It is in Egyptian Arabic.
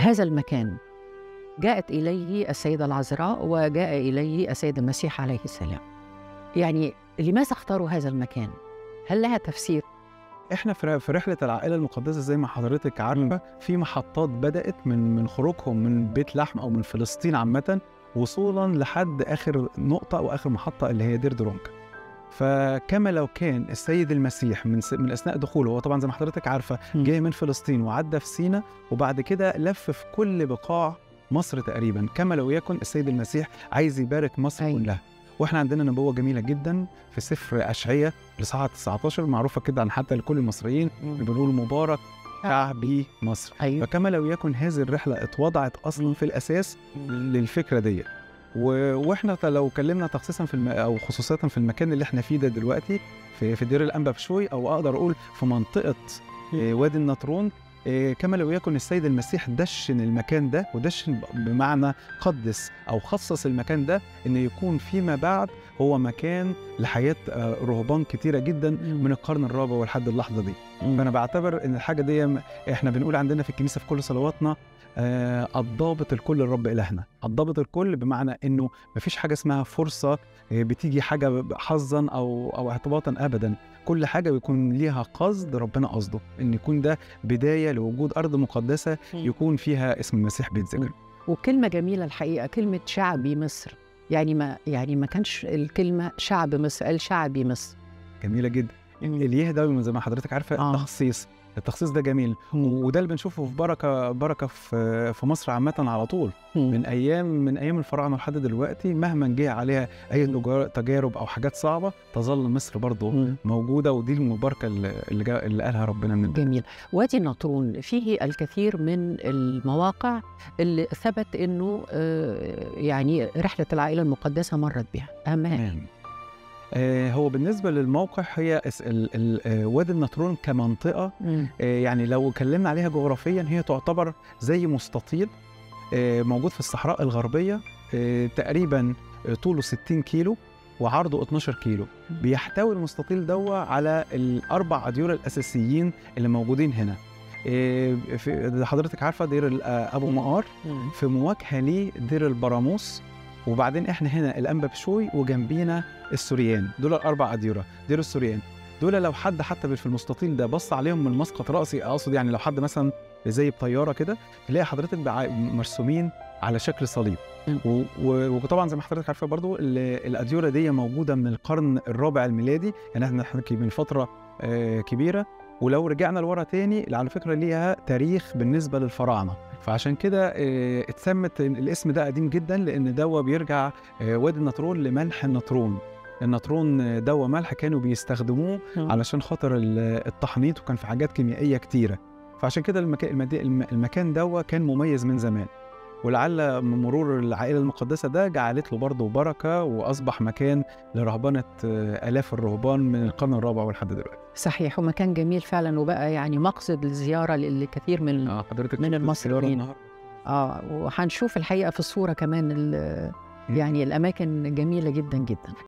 هذا المكان جاءت إليه السيدة العذراء وجاء إليه السيد المسيح عليه السلام يعني لماذا اختاروا هذا المكان؟ هل لها تفسير؟ احنا في في رحله العائله المقدسه زي ما حضرتك عارفه في محطات بدات من من خروجهم من بيت لحم او من فلسطين عامه وصولا لحد اخر نقطه او اخر محطه اللي هي دير درونك فكما لو كان السيد المسيح من س... من اثناء دخوله هو طبعا زي ما حضرتك عارفه جاي من فلسطين وعدى في سينا وبعد كده لف في كل بقاع مصر تقريبا كما لو يكن السيد المسيح عايز يبارك مصر أيوة. كلها واحنا عندنا نبوه جميله جدا في سفر اشعياء الاصحاح 19 معروفه كده عن حتى لكل المصريين بنقول مبارك شعبي مصر أيوه فكما لو يكن هذه الرحله اتوضعت اصلا في الاساس للفكره دي و... واحنا ت- لو اتكلمنا تخصيصا في الم... او خصوصا في المكان اللي احنا فيه ده دلوقتي في في دير الانبا بشوي او اقدر اقول في منطقه آه، وادي النطرون آه، كما لو يكن السيد المسيح دشن المكان ده ودشن ب- بمعنى قدس او خصص المكان ده ان يكون فيما بعد هو مكان لحياه آه، رهبان كتيره جدا من القرن الرابع ولحد اللحظه دي فانا بعتبر ان الحاجه دي م- احنا بنقول عندنا في الكنيسه في كل صلواتنا آه الضابط الكل الرب الهنا الضابط الكل بمعنى انه مفيش حاجه اسمها فرصه آه، بتيجي حاجه ب- حظا او او اعتباطا ابدا كل حاجه بيكون ليها قصد ربنا قصده ان يكون ده بدايه لوجود ارض مقدسه يكون فيها اسم المسيح بيتذكر وكلمة جميلة الحقيقة كلمة شعبي مصر يعني ما يعني ما كانش الكلمة شعب مصر قال شعبي مصر جميله جدا اليه ده زي ما حضرتك عارفه آه. تخصيص التخصيص ده جميل وده اللي بنشوفه في بركه بركه في في مصر عامه على طول من ايام من ايام الفراعنه لحد دلوقتي مهما جه عليها اي تجار- تجارب او حاجات صعبه تظل مصر برضه مم. موجوده ودي المباركه اللي اللي, جا اللي قالها ربنا من جميل وادي النطرون فيه الكثير من المواقع اللي ثبت انه آه، يعني رحله العائله المقدسه مرت بها اهمها تمام آه هو بالنسبه للموقع هي اس- ال- ال- آه، وادي النطرون كمنطقه مم. آه، يعني لو اتكلمنا عليها جغرافيا هي تعتبر زي مستطيل آه، موجود في الصحراء الغربية آه، تقريبا آه، طوله 60 كيلو وعرضه 12 كيلو بيحتوي المستطيل دوا على الأربع أديرة الأساسيين اللي موجودين هنا آه، في حضرتك عارفة دير ال- آه، أبو مقار مم. في مواجهة ليه دير البراموس وبعدين احنا هنا الأنبا بشوي وجنبينا السوريان دول الأربع أديرة دير السوريان دول لو حد حتى في المستطيل ده بص عليهم من مسقط رأسي أقصد يعني لو حد مثلا زي بطيارة كده تلاقي حضرتك بع- مرسومين على شكل صليب مم. و- و- وطبعا زي ما حضرتك عارفه برضو ال- الاديره دي موجوده من القرن الرابع الميلادي يعني احنا بنحكي من فتره آه، كبيره ولو رجعنا لورا تاني على فكره ليها تاريخ بالنسبه للفراعنه فعشان كده آه، اتسمت الاسم ده قديم جدا لان دوا بيرجع آه، وادي النطرون لملح النطرون النطرون آه، دوا ملح كانوا بيستخدموه مم. علشان خاطر ال- التحنيط وكان في حاجات كيميائيه كتيره فعشان كده المكان المدي... الم- المكان دوا كان مميز من زمان ولعل من مرور العائله المقدسه ده جعلت له برضه بركه واصبح مكان لرهبنه آه، الاف الرهبان من القرن الرابع ولحد دلوقتي صحيح ومكان جميل فعلا وبقى يعني مقصد للزياره لكثير من اه حضرتك من شفت المصريين. السيارة النهاردة؟ اه وهنشوف الحقيقه في الصوره كمان ال- يعني الاماكن جميله جدا جدا